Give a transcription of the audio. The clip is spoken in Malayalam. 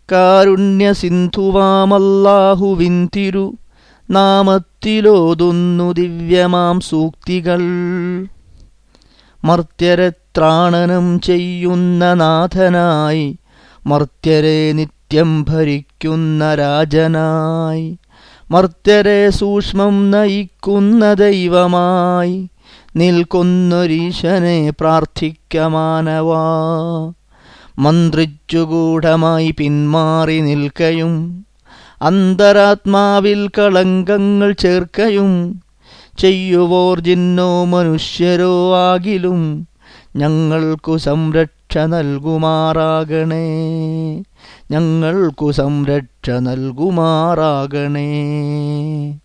കാരുണ്യ സിന്ധുവാമല്ലാഹുവിൻ തിരു നാമത്തിലോതുന്നു ദിവ്യമാം സൂക്തികൾ മർത്യരെ ത്രാണനം ചെയ്യുന്ന നാഥനായി മർത്യരെ നിത്യം ഭരിക്കുന്ന രാജനായി മർത്യരെ സൂക്ഷ്മം നയിക്കുന്ന ദൈവമായി നിൽക്കുന്നൊരീശനെ പ്രാർത്ഥിക്കമാനവാ മന്ത്രിച്ചുകൂടമായി പിന്മാറി നിൽക്കയും അന്തരാത്മാവിൽ കളങ്കങ്ങൾ ചേർക്കയും ചെയ്യുവോർ ജിന്നോ മനുഷ്യരോ ആകിലും ഞങ്ങൾക്കു സംരക്ഷ നൽകുമാറാകണേ ഞങ്ങൾക്കു സംരക്ഷ നൽകുമാറാകണേ